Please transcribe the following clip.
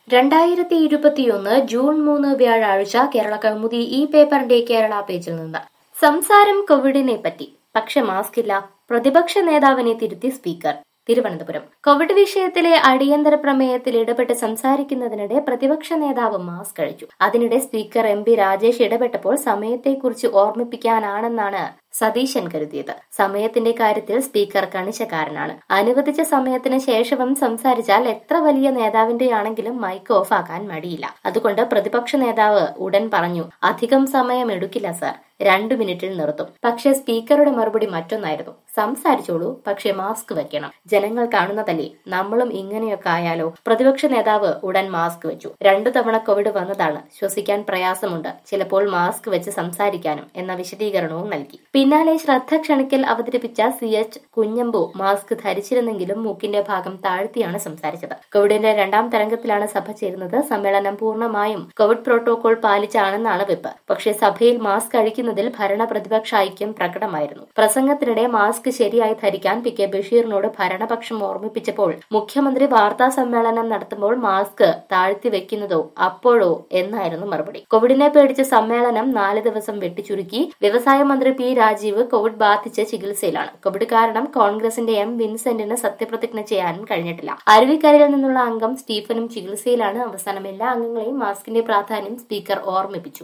രണ്ടായിരത്തി ഇരുപത്തിയൊന്ന് ജൂൺ മൂന്ന് വ്യാഴാഴ്ച കേരള കൗമുദി ഈ പേപ്പറിന്റെ കേരള പേജിൽ നിന്ന് സംസാരം കോവിഡിനെ പറ്റി പക്ഷെ മാസ്ക് ഇല്ല പ്രതിപക്ഷ നേതാവിനെ തിരുത്തി സ്പീക്കർ തിരുവനന്തപുരം കോവിഡ് വിഷയത്തിലെ അടിയന്തര പ്രമേയത്തിൽ ഇടപെട്ട് സംസാരിക്കുന്നതിനിടെ പ്രതിപക്ഷ നേതാവ് മാസ്ക് അഴിച്ചു അതിനിടെ സ്പീക്കർ എം പി രാജേഷ് ഇടപെട്ടപ്പോൾ സമയത്തെക്കുറിച്ച് ഓർമ്മിപ്പിക്കാനാണെന്നാണ് സതീശൻ കരുതിയത് സമയത്തിന്റെ കാര്യത്തിൽ സ്പീക്കർ കണിശക്കാരനാണ് അനുവദിച്ച സമയത്തിന് ശേഷവും സംസാരിച്ചാൽ എത്ര വലിയ നേതാവിന്റെയാണെങ്കിലും മൈക്ക് ഓഫ് ആക്കാൻ മടിയില്ല അതുകൊണ്ട് പ്രതിപക്ഷ നേതാവ് ഉടൻ പറഞ്ഞു അധികം സമയം എടുക്കില്ല സർ രണ്ടു മിനിറ്റിൽ നിർത്തും പക്ഷെ സ്പീക്കറുടെ മറുപടി മറ്റൊന്നായിരുന്നു സംസാരിച്ചോളൂ പക്ഷെ മാസ്ക് വെക്കണം ജനങ്ങൾ കാണുന്നതല്ലേ നമ്മളും ഇങ്ങനെയൊക്കെ ആയാലോ പ്രതിപക്ഷ നേതാവ് ഉടൻ മാസ്ക് വെച്ചു രണ്ടു തവണ കോവിഡ് വന്നതാണ് ശ്വസിക്കാൻ പ്രയാസമുണ്ട് ചിലപ്പോൾ മാസ്ക് വെച്ച് സംസാരിക്കാനും എന്ന വിശദീകരണവും നൽകി പിന്നാലെ ശ്രദ്ധ ക്ഷണിക്കൽ അവതരിപ്പിച്ച സി എച്ച് കുഞ്ഞമ്പു മാസ്ക് ധരിച്ചിരുന്നെങ്കിലും മൂക്കിന്റെ ഭാഗം താഴ്ത്തിയാണ് സംസാരിച്ചത് കോവിഡിന്റെ രണ്ടാം തരംഗത്തിലാണ് സഭ ചേരുന്നത് സമ്മേളനം പൂർണ്ണമായും കോവിഡ് പ്രോട്ടോകോൾ പാലിച്ചാണെന്നാണ് വെപ്പ് പക്ഷേ സഭയിൽ മാസ്ക് അഴിക്കുന്നതിൽ ഭരണ പ്രതിപക്ഷ ഐക്യം പ്രകടമായിരുന്നു പ്രസംഗത്തിനിടെ മാസ്ക് ശരിയായി ധരിക്കാൻ പി കെ ബഷീറിനോട് ഭരണപക്ഷം ഓർമ്മിപ്പിച്ചപ്പോൾ മുഖ്യമന്ത്രി വാർത്താ സമ്മേളനം നടത്തുമ്പോൾ മാസ്ക് താഴ്ത്തി വെക്കുന്നതോ അപ്പോഴോ എന്നായിരുന്നു മറുപടി കോവിഡിനെ പേടിച്ച് സമ്മേളനം നാല് ദിവസം വെട്ടിച്ചുരുക്കി വ്യവസായ മന്ത്രി പി രാജീവ് കോവിഡ് ബാധിച്ച് ചികിത്സയിലാണ് കോവിഡ് കാരണം കോൺഗ്രസിന്റെ എം വിൻസെന്റിന് സത്യപ്രതിജ്ഞ ചെയ്യാനും കഴിഞ്ഞിട്ടില്ല അരുവിക്കരയിൽ നിന്നുള്ള അംഗം സ്റ്റീഫനും ചികിത്സയിലാണ് അവസാനം എല്ലാ അംഗങ്ങളെയും മാസ്കിന്റെ പ്രാധാന്യം സ്പീക്കർ ഓർമ്മിപ്പിച്ചു